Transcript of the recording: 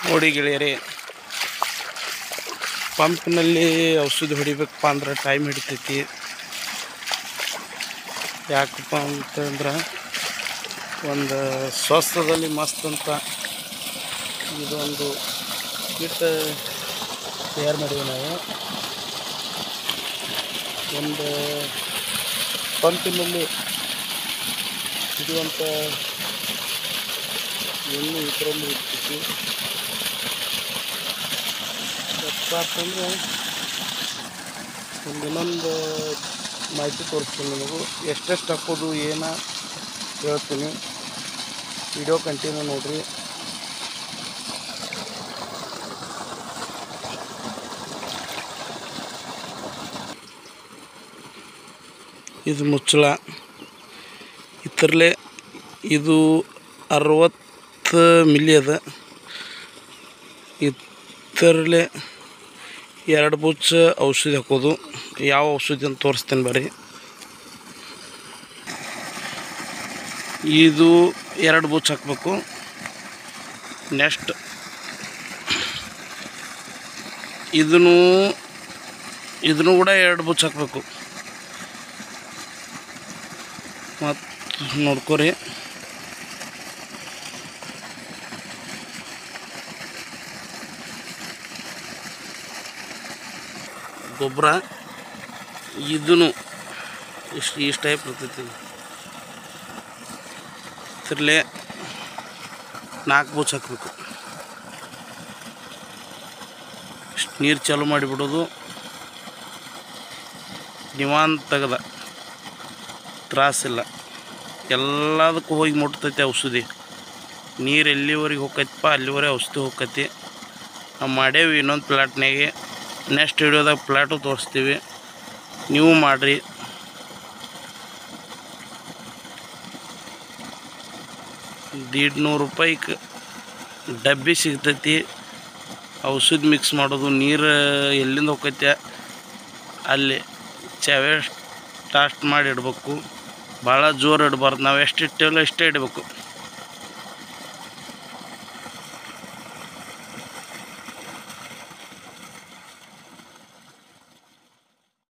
ನೋಡಿ ಗೆಳೆಯರೇ ಪಂಪ್ನಲ್ಲಿ ಔಷಧಿ ಹೊಡಿಬೇಕಪ್ಪ ಅಂದ್ರೆ ಟೈಮ್ ಹಿಡಿತೈತಿ ಯಾಕಪ್ಪ ಅಂತಂದ್ರೆ ಒಂದು ಸ್ವಸ್ಥದಲ್ಲಿ ಮಸ್ತ್ ಅಂತ ಇದೊಂದು ಕಿಟ್ ತಯಾರು ಮಾಡೀವಿ ನಾವು ಒಂದು ಪಂಪಿನಲ್ಲಿ ಇಡುವಂಥ ಎಣ್ಣೆ ಇದರಲ್ಲಿ ಇರ್ತೈತಿ ಅಂತಂದರೆ ಒಂದು ಇನ್ನೊಂದು ಮಾಹಿತಿ ತೋರಿಸ್ತೀನಿ ನಿಮಗೂ ಎಷ್ಟೆಷ್ಟು ಹಾಕೋದು ಏನ ಹೇಳ್ತೀನಿ ವಿಡಿಯೋ ಕಂಟಿನ್ಯೂ ನೋಡಿರಿ ಇದು ಮುಚ್ಚಳ ಇದರಲ್ಲೇ ಇದು ಅರವತ್ತು ಮಿಲಿ ಅದ ಇದರಲ್ಲೇ ಎರಡು ಬುಚ್ಚ ಔಷಧಿ ಹಾಕೋದು ಯಾವ ಔಷಧಿ ಅಂತ ತೋರಿಸ್ತೇನೆ ಬರ್ರಿ ಇದು ಎರಡು ಬುಚ್ಚ ಹಾಕಬೇಕು ನೆಕ್ಸ್ಟ್ ಇದನ್ನು ಇದನ್ನು ಕೂಡ ಎರಡು ಬುಚ್ಚ ಹಾಕಬೇಕು ಮತ್ತು ನೋಡ್ಕೊರಿ ಗೊಬ್ಬರ ಇದನ್ನು ಇಷ್ಟು ಇಷ್ಟು ಟೈಪ್ ಇರ್ತೈತಿ ಇದ್ರಲ್ಲೇ ನಾಲ್ಕು ಬೂಚ್ ಹಾಕಬೇಕು ಇಷ್ಟು ನೀರು ಚಾಲು ಮಾಡಿಬಿಡೋದು ನಿವಾಂತ ತೆಗದ ತ್ರಾಸಿಲ್ಲ ಎಲ್ಲದಕ್ಕೂ ಹೋಗಿ ಮುಟ್ತೈತೆ ಔಷಧಿ ನೀರು ಎಲ್ಲಿವರೆಗೆ ಹೋಗೈತಪ್ಪ ಅಲ್ಲಿವರೆಗೆ ಔಷಧಿ ಹೋಗೈತಿ ನಾವು ಮಾಡೇವಿ ಇನ್ನೊಂದು ಪ್ಲಾಟ್ನಾಗೆ ನೆಕ್ಸ್ಟ್ ವಿಡಿಯೋದಾಗ ಪ್ಲಾಟು ತೋರಿಸ್ತೀವಿ ನೀವು ಮಾಡಿರಿ ನೂರು ರೂಪಾಯಿಗೆ ಡಬ್ಬಿ ಸಿಗ್ತೈತಿ ಔಷಧಿ ಮಿಕ್ಸ್ ಮಾಡೋದು ನೀರು ಎಲ್ಲಿಂದ ಹೋಗೈತೆ ಅಲ್ಲಿ ಚಾವೆ ಟಾಸ್ಟ್ ಮಾಡಿ ಇಡಬೇಕು ಭಾಳ ಜೋರು ಇಡಬಾರ್ದು ನಾವು ಎಷ್ಟು ಇಟ್ಟೇವಲ್ಲ ಅಷ್ಟೇ ಇಡಬೇಕು